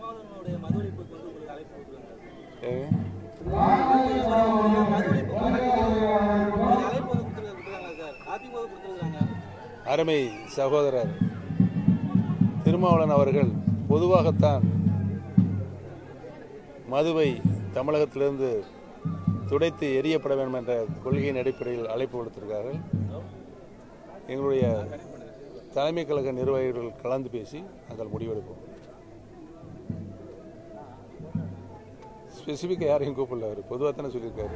திருமாவளவனுடைய மது ஒழிப்புக்கு வந்து உங்களுக்கு அழைப்பு கொடுக்குறாங்க ஏங்க? மது ஒழிப்பு உங்களுக்கு அழைப்பு வந்து கொடுத்துருக்காங்க கொடுத்துருக்காங்களா சார் அதிமுக கொடுத்துருக்காங்க அருமை சகோதரர் திருமாவளவன் அவர்கள் பொதுவாகத்தான் மதுவை தமிழகத்திலிருந்து துடைத்து எரியப்பட வேண்டும் என்ற கொள்கையின் அடிப்படையில் அழைப்பு கொடுத்திருக்கார்கள் எங்களுடைய தலைமை கழக நிர்வாகிகள் கலந்து பேசி நாங்கள் முடிவெடுப்போம் ஸ்பெசிஃபிக்காக யாரையும் கூப்பிடல அவர் பொதுவாக தானே சொல்லியிருக்காரு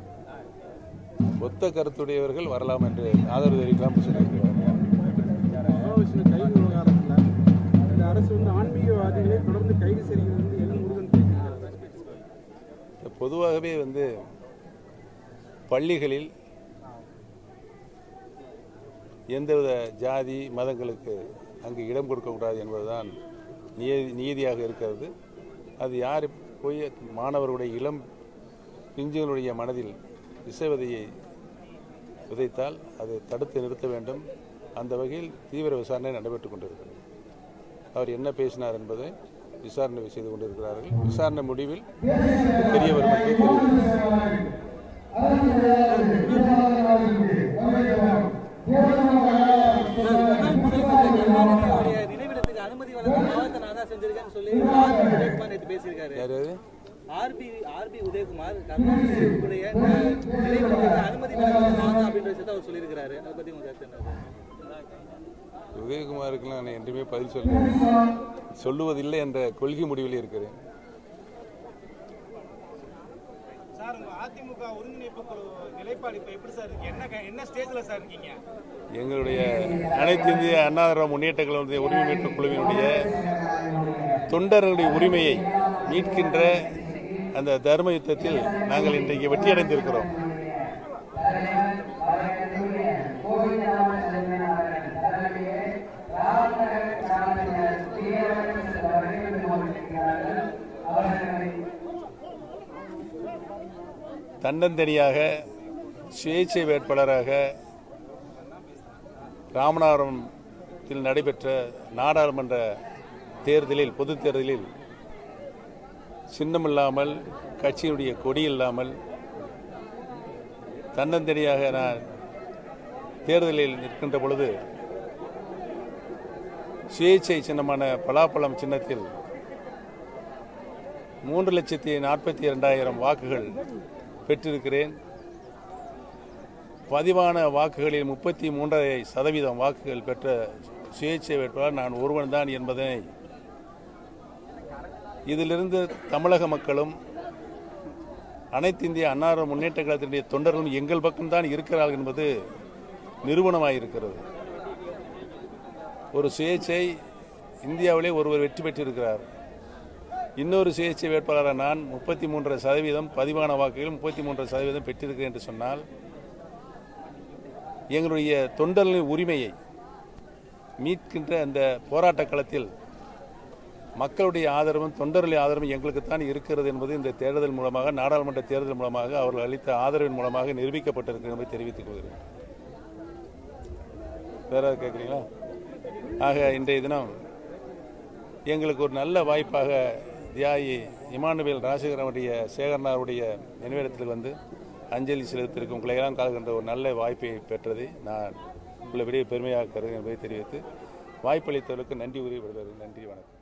ஒத்த கருத்துடையவர்கள் வரலாம் என்று ஆதரவு தெரிவிக்கலாம் சொல்லியிருக்கிறார் மகாவிஷ்ணு கைது விவகாரத்தில் இந்த அரசு வந்து ஆன்மீகவாதிகளை தொடர்ந்து கைது செய்கிறது வந்து எல் முருகன் பேசியிருக்காரு பொதுவாகவே வந்து பள்ளிகளில் எந்தவித ஜாதி மதங்களுக்கு அங்கு இடம் கொடுக்கக்கூடாது என்பதுதான் நீதி நீதியாக இருக்கிறது அது யார் போய் மாணவருடைய இளம் பிஞ்சுகளுடைய மனதில் விசைவதையை விதைத்தால் அதை தடுத்து நிறுத்த வேண்டும் அந்த வகையில் தீவிர விசாரணை நடைபெற்றுக் கொண்டிருக்கிறது அவர் என்ன பேசினார் என்பதை விசாரணை செய்து கொண்டிருக்கிறார்கள் விசாரணை முடிவில் தெரிய வரும் என்று தெரிவித்தார். முதலமைச்சருடைய நினைவிடத்துக்கு அனுமதி வழங்க மாவட்ட நான் தான் செஞ்சிருக்கேன்னு சொல்லி ஆர்பி உதயகுமார் நேற்று பேசியிருக்காரு யார் யாரு? ஆர்பி ஆர்பி உதயகுமார் கருணாநிதியுடைய நினைவிடத்துக்கு அனுமதி வழங்க நான் தான் அப்படின்ற விஷயத்தை அவர் சொல்லியிருக்கிறாரு அதை பத்தி உங்க கருத்து என்ன உதயகுமாருக்கெல்லாம் நான் என்றுமே பதில் சொல்ல சொல்லுவதில்லை என்ற கொள்கை முடிவில் இருக்கிறேன் சார் உங்க அதிமுக ஒருங்கிணைப்பு குழு நிலைப்பாடு இப்ப எப்படி சார் இருக்கு என்ன க- என்ன ஸ்டேஜ்ல சார் இருக்கீங்க எங்களுடைய அனைத்து இந்திய அண்ணா திராவிட முன்னேற்ற கழகத்தினுடைய உரிமை மீட்பு குழுவினுடைய தொண்டர்களுடைய உரிமையை மீட்கின்ற அந்த தர்ம யுத்தத்தில் நாங்கள் இன்றைக்கு வெற்றியடைந்திருக்கிறோம் தன்னந்தனியாக சுயேட்சை வேட்பாளராக ராமநாதபுரத்தில் நடைபெற்ற நாடாளுமன்ற தேர்தலில் பொதுத் தேர்தலில் சின்னமில்லாமல் கட்சியினுடைய கொடி இல்லாமல் தன்னந்தனியாக நான் தேர்தலில் நிற்கின்ற பொழுது சுயேட்சை சின்னமான பலாப்பழம் சின்னத்தில் மூன்று லட்சத்தி நாற்பத்தி இரண்டாயிரம் வாக்குகள் பெற்றிருக்கிறேன் பதிவான வாக்குகளில் முப்பத்தி மூன்றரை சதவீதம் வாக்குகள் பெற்ற சுயேட்சை வேட்பாளர் நான் ஒருவன் தான் என்பதை இதிலிருந்து தமிழக மக்களும் அனைத்து இந்திய அன்னார முன்னேற்ற கழகத்தினுடைய தொண்டர்களும் எங்கள் பக்கம்தான் இருக்கிறார்கள் என்பது நிரூபணமாயிருக்கிறது ஒரு சுயேட்சை இந்தியாவிலே ஒருவர் வெற்றி பெற்றிருக்கிறார் இன்னொரு சுயேட்சை வேட்பாளராக நான் முப்பத்தி மூன்றரை சதவீதம் பதிவான வாக்குகள் முப்பத்தி மூன்றரை சதவீதம் பெற்றிருக்கிறேன் என்று சொன்னால் எங்களுடைய தொண்டர்களின் உரிமையை மீட்கின்ற அந்த போராட்ட களத்தில் மக்களுடைய ஆதரவும் தொண்டர்களின் ஆதரவும் எங்களுக்கு தான் இருக்கிறது என்பது இந்த தேர்தல் மூலமாக நாடாளுமன்ற தேர்தல் மூலமாக அவர்கள் அளித்த ஆதரவின் மூலமாக நிரூபிக்கப்பட்டிருக்கிறது என்பதை தெரிவித்துக் கொள்கிறேன் வேற ஏதாவது கேட்குறீங்களா ஆக இன்றைய தினம் எங்களுக்கு ஒரு நல்ல வாய்ப்பாக தியாகி இமானுவேல் ராஜசேகரனுடைய சேகரனாருடைய நினைவிடத்தில் வந்து அஞ்சலி செலுத்திருக்கும் உங்களையெல்லாம் கால்கின்ற ஒரு நல்ல வாய்ப்பை பெற்றதை நான் உள்ளபடியே பெருமையாக கருதுகிறேன் என்பதை தெரிவித்து வாய்ப்பளித்தவர்களுக்கு நன்றி உரை விடுகிறது நன்றி வணக்கம்